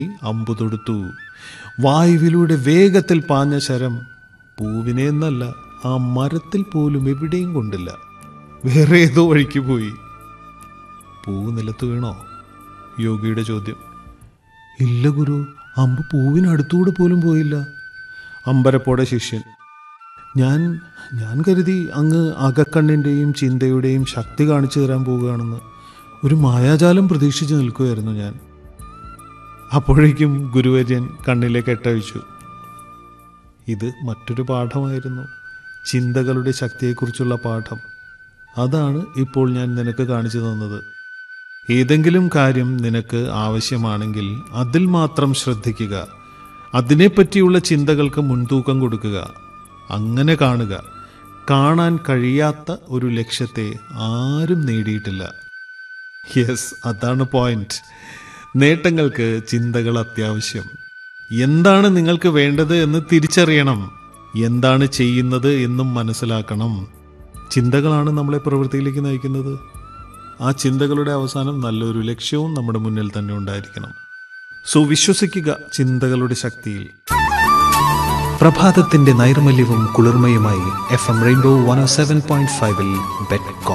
അമ്പു തൊടുത്തു വായുവിലൂടെ വേഗത്തിൽ പാഞ്ഞ ശരം പൂവിനെ എന്നല്ല ആ മരത്തിൽ പോലും എവിടെയും കൊണ്ടില്ല വേറെ ഏതോ വഴിക്ക് പോയി പൂ നിലത്ത് വീണോ യോഗിയുടെ ചോദ്യം ഇല്ല ഗുരു അമ്പ് പൂവിനടുത്തൂടെ പോലും പോയില്ല അമ്പരപ്പോടെ ശിഷ്യൻ ഞാൻ ഞാൻ കരുതി അങ്ങ് അകക്കണ്ണിൻ്റെയും ചിന്തയുടെയും ശക്തി കാണിച്ചു തരാൻ പോവുകയാണെന്ന് ഒരു മായാജാലം പ്രതീക്ഷിച്ച് നിൽക്കുകയായിരുന്നു ഞാൻ അപ്പോഴേക്കും ഗുരുവര്യൻ കണ്ണിലേക്ക് എട്ടഴിച്ചു ഇത് മറ്റൊരു പാഠമായിരുന്നു ചിന്തകളുടെ ശക്തിയെക്കുറിച്ചുള്ള പാഠം അതാണ് ഇപ്പോൾ ഞാൻ നിനക്ക് കാണിച്ചു തന്നത് ഏതെങ്കിലും കാര്യം നിനക്ക് ആവശ്യമാണെങ്കിൽ അതിൽ മാത്രം ശ്രദ്ധിക്കുക അതിനെപ്പറ്റിയുള്ള ചിന്തകൾക്ക് മുൻതൂക്കം കൊടുക്കുക അങ്ങനെ കാണുക കാണാൻ കഴിയാത്ത ഒരു ലക്ഷ്യത്തെ ആരും നേടിയിട്ടില്ല യെസ് അതാണ് പോയിന്റ് നേട്ടങ്ങൾക്ക് ചിന്തകൾ അത്യാവശ്യം എന്താണ് നിങ്ങൾക്ക് വേണ്ടത് എന്ന് തിരിച്ചറിയണം എന്താണ് ചെയ്യുന്നത് എന്നും മനസ്സിലാക്കണം ചിന്തകളാണ് നമ്മളെ പ്രവൃത്തിയിലേക്ക് നയിക്കുന്നത് ആ ചിന്തകളുടെ അവസാനം നല്ലൊരു ലക്ഷ്യവും നമ്മുടെ മുന്നിൽ തന്നെ ഉണ്ടായിരിക്കണം സോ വിശ്വസിക്കുക ചിന്തകളുടെ ശക്തിയിൽ പ്രഭാതത്തിന്റെ നൈർമല്യവും കുളിർമയുമായി F M rainbow one seven point ഫൈവിൽ ബെറ്റ്